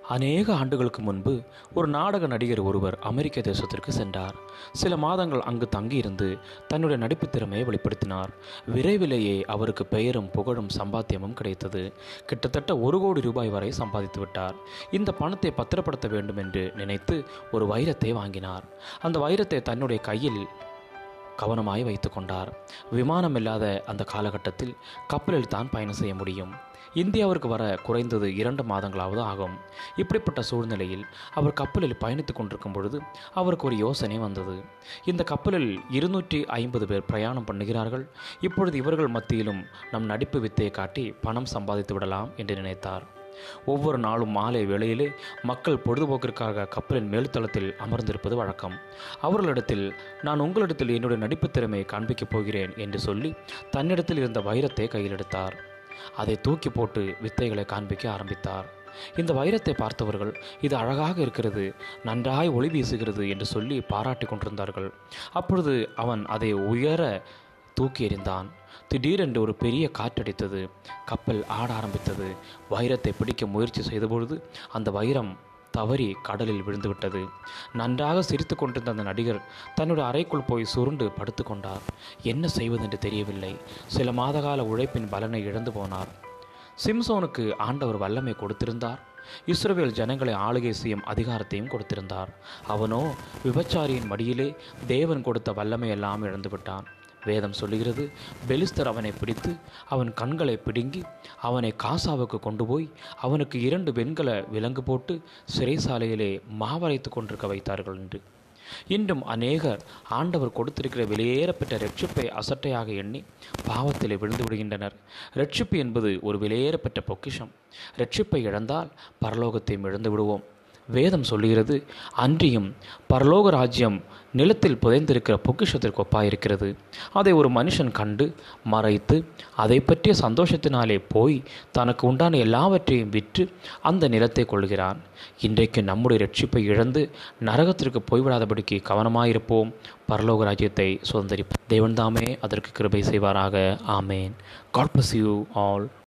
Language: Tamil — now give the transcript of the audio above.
அநேக ஆண்டுகளுக்கு முன்பு ஒரு நாடக நடிகர் ஒருவர் அமெரிக்க தேசத்திற்கு சென்றார் சில மாதங்கள் அங்கு தங்கியிருந்து தன்னுடைய நடிப்புத் திறமையை வெளிப்படுத்தினார் விரைவிலேயே அவருக்கு பெயரும் புகழும் சம்பாத்தியமும் கிடைத்தது கிட்டத்தட்ட ஒரு கோடி ரூபாய் வரை சம்பாதித்து விட்டார் இந்த பணத்தை பத்திரப்படுத்த வேண்டும் என்று நினைத்து ஒரு வைரத்தை வாங்கினார் அந்த வைரத்தை தன்னுடைய கையில் கவனமாய் வைத்து கொண்டார் விமானம் இல்லாத அந்த காலகட்டத்தில் கப்பலில் தான் பயணம் செய்ய முடியும் இந்தியாவிற்கு வர குறைந்தது இரண்டு மாதங்களாவது ஆகும் இப்படிப்பட்ட சூழ்நிலையில் அவர் கப்பலில் பயணித்துக் கொண்டிருக்கும் பொழுது அவருக்கு ஒரு யோசனை வந்தது இந்த கப்பலில் இருநூற்றி ஐம்பது பேர் பிரயாணம் பண்ணுகிறார்கள் இப்பொழுது இவர்கள் மத்தியிலும் நம் நடிப்பு வித்தையை காட்டி பணம் சம்பாதித்து விடலாம் என்று நினைத்தார் ஒவ்வொரு நாளும் மாலை வேளையிலே மக்கள் பொழுதுபோக்கிற்காக கப்பலின் மேல்தளத்தில் அமர்ந்திருப்பது வழக்கம் அவர்களிடத்தில் நான் உங்களிடத்தில் என்னுடைய நடிப்புத் திறமையை காண்பிக்கப் போகிறேன் என்று சொல்லி தன்னிடத்தில் இருந்த வைரத்தை கையில் எடுத்தார் அதை தூக்கி போட்டு வித்தைகளை காண்பிக்க ஆரம்பித்தார் இந்த வைரத்தை பார்த்தவர்கள் இது அழகாக இருக்கிறது நன்றாய் ஒளி வீசுகிறது என்று சொல்லி பாராட்டி கொண்டிருந்தார்கள் அப்பொழுது அவன் அதை உயர தூக்கி எறிந்தான் திடீரென்று ஒரு பெரிய காற்றடித்தது கப்பல் ஆட ஆரம்பித்தது வைரத்தை பிடிக்க முயற்சி செய்தபொழுது அந்த வைரம் தவறி கடலில் விழுந்துவிட்டது நன்றாக சிரித்து கொண்டிருந்த அந்த நடிகர் தன்னுடைய அறைக்குள் போய் சுருண்டு படுத்து கொண்டார் என்ன செய்வதென்று தெரியவில்லை சில மாதகால உழைப்பின் பலனை இழந்து போனார் சிம்சோனுக்கு ஆண்டவர் வல்லமை கொடுத்திருந்தார் இஸ்ரவேல் ஜனங்களை ஆளுகை செய்யும் அதிகாரத்தையும் கொடுத்திருந்தார் அவனோ விபச்சாரியின் மடியிலே தேவன் கொடுத்த வல்லமையெல்லாம் இழந்து விட்டான் வேதம் சொல்லுகிறது பெலிஸ்தர் அவனை பிடித்து அவன் கண்களை பிடுங்கி அவனை காசாவுக்கு கொண்டு போய் அவனுக்கு இரண்டு வெண்கல விலங்கு போட்டு சிறைசாலையிலே மாவரைத்து கொண்டிருக்க வைத்தார்கள் என்று இன்றும் அநேகர் ஆண்டவர் கொடுத்திருக்கிற வெளியேறப்பட்ட ரட்சிப்பை அசட்டையாக எண்ணி பாவத்திலே விழுந்து விடுகின்றனர் ரட்சிப்பு என்பது ஒரு வெளியேறப்பட்ட பொக்கிஷம் ரட்சிப்பை இழந்தால் பரலோகத்தையும் இழந்து விடுவோம் வேதம் சொல்லுகிறது அன்றியும் பரலோக ராஜ்யம் நிலத்தில் புதைந்திருக்கிற பொக்கிஷத்திற்கு ஒப்பாயிருக்கிறது அதை ஒரு மனுஷன் கண்டு மறைத்து அதை பற்றிய சந்தோஷத்தினாலே போய் தனக்கு உண்டான எல்லாவற்றையும் விற்று அந்த நிலத்தை கொள்கிறான் இன்றைக்கு நம்முடைய ரட்சிப்பை இழந்து நரகத்திற்கு போய்விடாதபடிக்கு கவனமாயிருப்போம் பரலோக ராஜ்யத்தை சுதந்திரிப்போம் தேவன்தாமே அதற்கு கிருபை செய்வாராக ஆமேன் காட் பிளஸ் யூ ஆல்